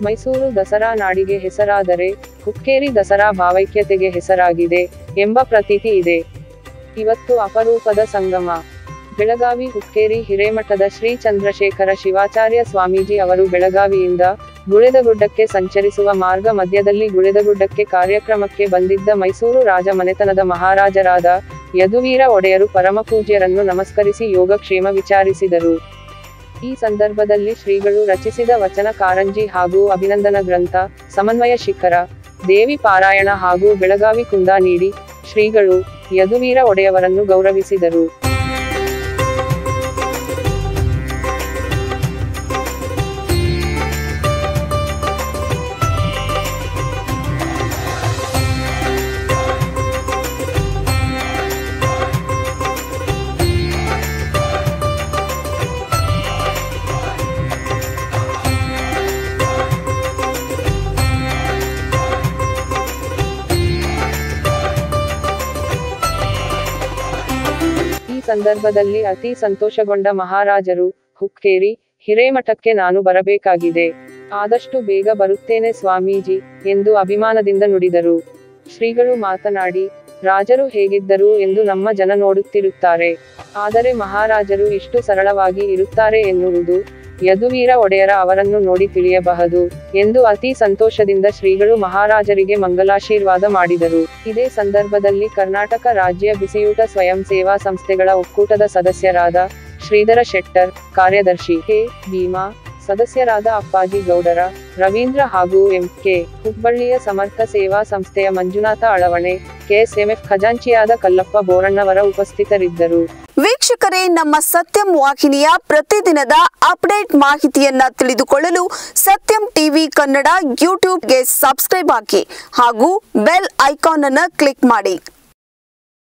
ಮೈಸೂರು ದಸರಾ ನಾಡಿಗೆ ಹೆಸರಾದರೆ ಹುಕ್ಕೇರಿ ದಸರಾ ಭಾವೈಕ್ಯತೆಗೆ ಹೆಸರಾಗಿದೆ ಎಂಬ ಪ್ರತೀತಿ ಇದೆ ಇವತ್ತು ಅಪರೂಪದ ಸಂಗಮ ಬೆಳಗಾವಿ ಹುಕ್ಕೇರಿ ಹಿರೇಮಠದ ಶ್ರೀ ಚಂದ್ರಶೇಖರ ಶಿವಾಚಾರ್ಯ ಸ್ವಾಮೀಜಿ ಅವರು ಬೆಳಗಾವಿಯಿಂದ ಗುಳೆದಗುಡ್ಡಕ್ಕೆ ಸಂಚರಿಸುವ ಮಾರ್ಗ ಮಧ್ಯದಲ್ಲಿ ಗುಳೆದಗುಡ್ಡಕ್ಕೆ ಕಾರ್ಯಕ್ರಮಕ್ಕೆ ಬಂದಿದ್ದ ಮೈಸೂರು ರಾಜ ಮನೆತನದ ಮಹಾರಾಜರಾದ ಯದುವೀರ ಒಡೆಯರು ಪರಮಪೂಜ್ಯರನ್ನು ನಮಸ್ಕರಿಸಿ ಯೋಗಕ್ಷೇಮ ವಿಚಾರಿಸಿದರು ಈ ಸಂದರ್ಭದಲ್ಲಿ ಶ್ರೀಗಳು ರಚಿಸಿದ ವಚನ ಕಾರಂಜಿ ಹಾಗೂ ಅಭಿನಂದನ ಗ್ರಂಥ ಸಮನ್ವಯ ಶಿಖರ ದೇವಿ ಪಾರಾಯಣ ಹಾಗೂ ಬೆಳಗಾವಿ ಕುಂದ ನೀಡಿ ಶ್ರೀಗಳು ಯದುವೀರ ಒಡೆಯವರನ್ನು ಗೌರವಿಸಿದರು ಈ ಸಂದರ್ಭದಲ್ಲಿ ಅತಿ ಸಂತೋಷಗೊಂಡ ಮಹಾರಾಜರು ಹುಕ್ಕೇರಿ ಹಿರೇಮಠಕ್ಕೆ ನಾನು ಬರಬೇಕಾಗಿದೆ ಆದಷ್ಟು ಬೇಗ ಬರುತ್ತೇನೆ ಸ್ವಾಮೀಜಿ ಎಂದು ಅಭಿಮಾನದಿಂದ ನುಡಿದರು ಶ್ರೀಗಳು ಮಾತನಾಡಿ ರಾಜರು ಹೇಗಿದ್ದರು ಎಂದು ನಮ್ಮ ಜನ ನೋಡುತ್ತಿರುತ್ತಾರೆ ಆದರೆ ಮಹಾರಾಜರು ಇಷ್ಟು ಸರಳವಾಗಿ ಇರುತ್ತಾರೆ ಎನ್ನುವುದು ಯದುವೀರ ಒಡೆಯರ ಅವರನ್ನು ನೋಡಿ ತಿಳಿಯಬಹುದು ಎಂದು ಅತಿ ಸಂತೋಷದಿಂದ ಶ್ರೀಗಳು ಮಹಾರಾಜರಿಗೆ ಮಂಗಲಾಶೀರ್ವಾದ ಮಾಡಿದರು ಇದೇ ಸಂದರ್ಭದಲ್ಲಿ ಕರ್ನಾಟಕ ರಾಜ್ಯ ಬಿಸಿಯೂಟ ಸ್ವಯಂ ಸೇವಾ ಸಂಸ್ಥೆಗಳ ಒಕ್ಕೂಟದ ಸದಸ್ಯರಾದ ಶ್ರೀಧರ ಶೆಟ್ಟರ್ ಕಾರ್ಯದರ್ಶಿ ಕೆ ಭೀಮಾ ಸದಸ್ಯರಾದ ಅಪ್ಪಾಜಿ ಗೌಡರ ರವೀಂದ್ರ ಹಾಗೂ ಎಂ ಕೆ ಹುಬ್ಬಳ್ಳಿಯ ಸಮರ್ಥ ಸೇವಾ ಸಂಸ್ಥೆಯ ಮಂಜುನಾಥ ಅಳವಣೆ ಕೆಎಸ್ಎಂಎಫ್ ಖಜಾಂಚಿಯಾದ ಕಲ್ಲಪ್ಪ ಬೋರಣ್ಣವರ ಉಪಸ್ಥಿತರಿದ್ದರು ವೀಕ್ಷಕರೇ ನಮ್ಮ ಸತ್ಯಂ ವಾಹಿನಿಯ ಪ್ರತಿದಿನದ ಅಪ್ಡೇಟ್ ಮಾಹಿತಿಯನ್ನ ತಿಳಿದುಕೊಳ್ಳಲು ಸತ್ಯಂ ಟಿವಿ ಕನ್ನಡ ಯೂಟ್ಯೂಬ್ಗೆ ಸಬ್ಸ್ಕ್ರೈಬ್ ಹಾಕಿ ಹಾಗೂ ಬೆಲ್ ಐಕಾನ್ ಅನ್ನು ಕ್ಲಿಕ್ ಮಾಡಿ